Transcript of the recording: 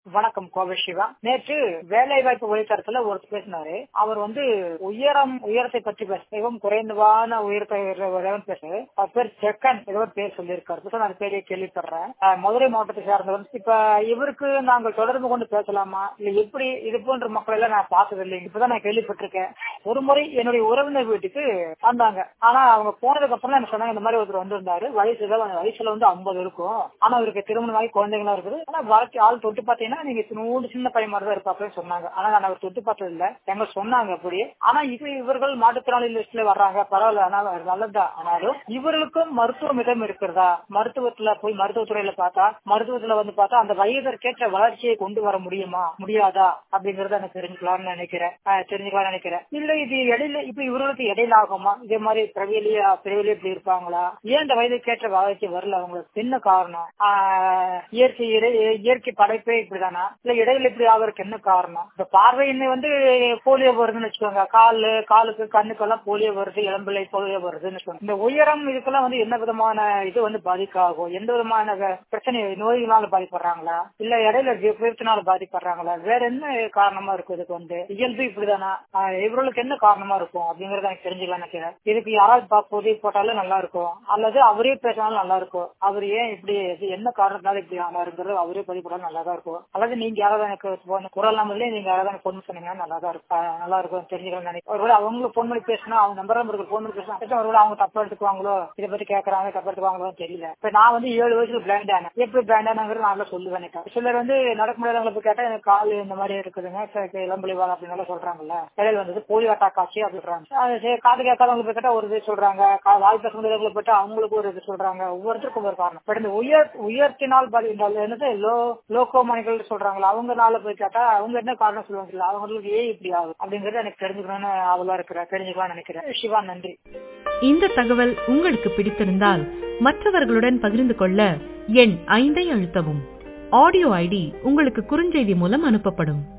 வணக்கம் கோவை சிவா நேற்று வேலை வாய்ப்பு வழித்தரத்துல ஒருத்தர் பேசினாரு அவர் வந்து உயரம் உயரத்தை பற்றி பேச மிகவும் குறைந்தவான உயரத்தை பேசு அவர் பேர் செக்கன் ஏதோ ஒரு பேர் சொல்லியிருக்காரு புதுசா நான் பேரையே கேள்விப்படுறேன் அஹ் மதுரை மாவட்டத்தை சார்ந்தவர் இப்ப இவருக்கு நாங்கள் தொடர்பு கொண்டு பேசலாமா இல்ல எப்படி இது போன்ற மக்கள் எல்லாம் நான் பார்த்ததில்லை இப்பதான் நான் கேள்விப்பட்டிருக்கேன் ஒரு முறை என்னுடைய உறவினர் வீட்டுக்கு வந்தாங்க ஆனா அவங்க போனதுக்கு அப்புறம் எனக்கு சொன்னாங்க இந்த மாதிரி ஒருத்தர் வந்திருந்தாரு வயசு தான் வயசுல வந்து ஐம்பது இருக்கும் ஆனா அவருக்கு திருமணம் ஆகி குழந்தைங்களா இருக்குது ஆனா வாழ்க்கை ஆள் தொட்டு பாத்தீங்கன்னா நீங்க நூறு சின்ன பையன் மாதிரி தான் இருப்பாப்லன்னு சொன்னாங்க ஆனா நான் அவர் தொட்டு பார்த்தது இல்ல எங்க சொன்னாங்க அப்படியே ஆனா இது இவர்கள் மாற்றுத்திறனாளி லிஸ்ட்ல வர்றாங்க பரவாயில்ல ஆனா நல்லதுதான் ஆனாலும் இவர்களுக்கும் மருத்துவ மிதம் இருக்கிறதா மருத்துவத்துல போய் மருத்துவத்துறையில பார்த்தா மருத்துவத்துல வந்து பார்த்தா அந்த வயதிற்கேற்ற வளர்ச்சியை கொண்டு வர முடியுமா முடியாதா அப்படிங்கறத எனக்கு தெரிஞ்சுக்கலாம்னு நினைக்கிறேன் ஆஹ் தெரிஞ்சுக்கலாம்னு நினைக்கிறேன் இல்ல இது இடையில இப்ப இவர்களுக்கு இடையில ஆகுமா இதே மாதிரி பிறவிலேயே பிறவிலே இப்படி இருப்பாங்களா ஏன் இந்த வயதுக்கேற்ற வளர்ச்சி வரல அவங்களுக்கு என்ன காரணம் ஆஹ் இயற்கை இறை- இயற்கை படைப்பே இப்படிதானா இல்ல இடையில இப்படி ஆகிறதுக்கு என்ன காரணம் இந்த பார்வையின்மை வந்து போலியோ வருதுன்னு வச்சுக்கோங்க காலு காலுக்கு கண்ணுக்கெல்லாம் போலியோ வருது இளம்பிள்ளை போலியோ வருதுன்னு வச்சுக்கோங்க இந்த உயரம் இதுக்கெல்லாம் வந்து என்ன விதமான இது வந்து பாதிக்காகும் எந்த விதமான வ- பிரச்சனை நோய்களால பாதிப்படுறாங்களா இல்ல இடையில விபத்தினால பாதிப்படுறாங்களா வேற என்ன காரணமா இருக்கும் இதுக்கு வந்து இயல்பு இப்படிதானா ஆஹ் இவர்களுக்கு என்ன காரணமா இருக்கும் அப்படிங்கறத எனக்கு தெரிஞ்சுக்கலாம் நினைக்கிறேன் இதுக்கு யாராவது பா- உதவி போட்டாலும் நல்லா இருக்கும் அல்லது அவரே பேசினாலும் நல்லா இருக்கும் அவர் ஏன் இப்படி இது என்ன காரணத்தினால இப்படி ஆனாருங்கிறது அவரே பதிவு போட்டாலும் நல்லா தான் இருக்கும் அல்லது நீங்க யாராவது எனக்கு phone- குரல் நம்பர்லயே நீங்க யாராவது எனக்கு போன் சொன்னீங்கன்னா நல்லா தான் இருக்கும் ஆஹ் நல்லா இருக்கும் தெரிஞ்சுக்கலாம் நினைக்கிறேன் ஒருவேளை அவங்களுக்கு போன் பண்ணி பேசினா அவங்க நம்பர் நம்பருக்கு போன் பண்ணி பேசினா அச்சா, ஒருவேளை அவங்க தப்பா எடுத்துக்குவாங்களோ இதை பத்தி கேக்குறாங்க தப்பா எடுத்துக்குவாங்களோ தெரியல இப்ப நான் வந்து ஏழு வயசுல பிளாண்ட் ஆனேன் எப்படி பிளாண்ட் ஆனாங்கிறது நான் சொல்லுவேன் எனக்கு. சிலர் வந்து நடக்க முடியாதவங்களை போய் கேட்டா எனக்கு கால் இந்த மாதிரி இருக்குதுங்க சரி, இளம்பிள்ளைவாள் அப்படின்னு சொல்றாங்கல்ல இடையில வந்தது போலியோ அட்டாக் ஆச்சு அப்படின்றாங்க அது சரி, காது கேட்காதவங்க போய் கேட்டா ஒரு இது சொல்றாங்க கா- வாய் பேச முடியாதவங்களை போயிட்டு அவங்களுக்கு ஒரு இது சொல்றாங்க ஒவ்வொருத்தருக்கும் ஒரு காரணம் பட் இந்த உயர் உயர்த்தினால் பாதி இந்த என்னது லோ லோகோமணிகள் சொல்றாங்களா அவங்கனால போய் கேட்டா அவங்க என்ன காரணம் சொல்லுவாங்க இல்ல அவங்களுக்கு ஏன் இப்படி ஆகும் அப்படிங்கறது எனக்கு தெரிஞ்சுக்கணும்னு ஆவலா இருக்கிறேன் தெரிஞ்சுக்கலாம் நினைக்கிறேன் சிவா நன்றி இந்த தகவல் உங்களுக்கு பிடித்திருந்தால் மற்றவர்களுடன் பகிர்ந்து கொள்ள எண் ஐந்தை அழுத்தவும் ஆடியோ ஐடி உங்களுக்கு குறுஞ்செய்தி மூலம் அனுப்பப்படும்